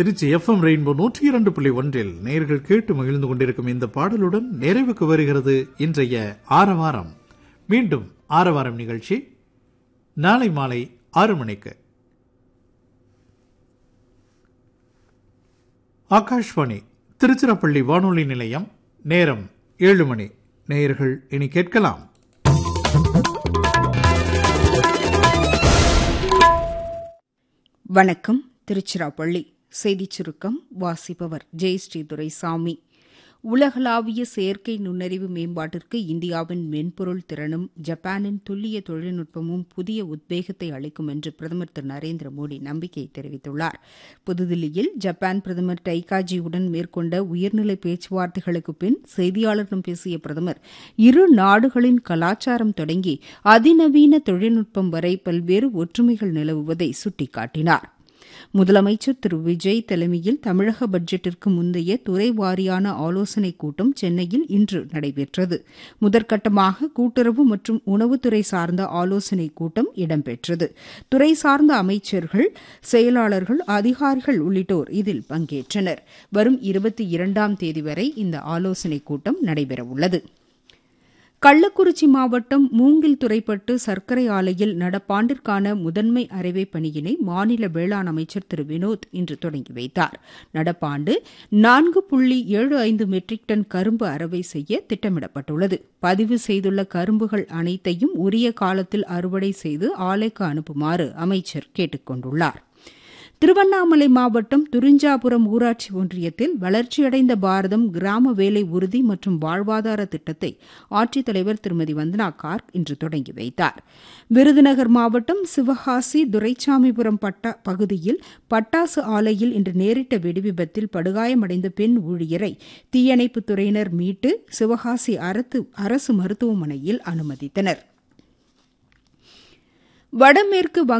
Trichy FM rainbow நூற்றி இரண்டு புள்ளி ஒன்றில் நேர்கள் கேட்டு மகிழ்ந்து கொண்டிருக்கும் இந்த பாடலுடன் நிறைவுக்கு வருகிறது இன்றைய ஆரவாரம் மீண்டும் ஆரவாரம் நிகழ்ச்சி நாளை மாலை ஆறு மணிக்கு ஆகாஷ்வாணி திருச்சிராப்பள்ளி வானொலி நிலையம் நேரம் ஏழு மணி நேயர்கள் இனி கேட்கலாம் வணக்கம் திருச்சிராப்பள்ளி செய்திச் சுருக்கம் வாசிப்பவர் ஜெயஸ்ரீ துரைசாமி உலகளாவிய செயற்கை நுண்ணறிவு மேம்பாட்டிற்கு இந்தியாவின் மென்பொருள் திறனும் ஜப்பானின் துல்லிய தொழில்நுட்பமும் புதிய உத்வேகத்தை அளிக்கும் என்று பிரதமர் திரு நரேந்திர மோடி நம்பிக்கை தெரிவித்துள்ளார் புதுதில்லியில் ஜப்பான் பிரதமர் டைகாஜியுடன் மேற்கொண்ட உயர்நிலை பேச்சுவார்த்தைகளுக்கு பின் செய்தியாளர்களிடம் பேசிய பிரதமர் இரு நாடுகளின் கலாச்சாரம் தொடங்கி அதிநவீன தொழில்நுட்பம் வரை பல்வேறு ஒற்றுமைகள் நிலவுவதை சுட்டிக்காட்டினார் முதலமைச்சர் திரு விஜய் தலைமையில் தமிழக பட்ஜெட்டிற்கு முந்தைய துறை வாரியான ஆலோசனைக் கூட்டம் சென்னையில் இன்று நடைபெற்றது முதற்கட்டமாக கூட்டுறவு மற்றும் உணவுத்துறை சார்ந்த ஆலோசனைக் கூட்டம் இடம்பெற்றது துறை சார்ந்த அமைச்சர்கள் செயலாளர்கள் அதிகாரிகள் உள்ளிட்டோர் இதில் பங்கேற்றனர் வரும் இருபத்தி இரண்டாம் தேதி வரை இந்த ஆலோசனைக் கூட்டம் நடைபெறவுள்ளது கள்ளக்குறிச்சி மாவட்டம் மூங்கில் துறைப்பட்டு சர்க்கரை ஆலையில் நடப்பாண்டிற்கான முதன்மை அரைவை பணியினை மாநில வேளாண் அமைச்சர் திரு வினோத் இன்று தொடங்கி வைத்தார் நடப்பாண்டு நான்கு புள்ளி ஏழு ஐந்து மெட்ரிக் டன் கரும்பு அறவை செய்ய திட்டமிடப்பட்டுள்ளது பதிவு செய்துள்ள கரும்புகள் அனைத்தையும் உரிய காலத்தில் அறுவடை செய்து ஆலைக்கு அனுப்புமாறு அமைச்சர் கேட்டுக் கொண்டுள்ளார் திருவண்ணாமலை மாவட்டம் துரிஞ்சாபுரம் ஊராட்சி ஒன்றியத்தில் வளர்ச்சியடைந்த பாரதம் கிராம வேலை உறுதி மற்றும் வாழ்வாதார திட்டத்தை ஆட்சித்தலைவர் திருமதி வந்தனா கார்க் இன்று தொடங்கி வைத்தார் விருதுநகர் மாவட்டம் சிவகாசி துரைசாமிபுரம் பட்டா பகுதியில் பட்டாசு ஆலையில் இன்று நேரிட்ட வெடிவிபத்தில் படுகாயமடைந்த பெண் ஊழியரை தீயணைப்புத் துறையினர் மீட்டு சிவகாசி அரசு மருத்துவமனையில் அனுமதித்தனர் வடமேற்கு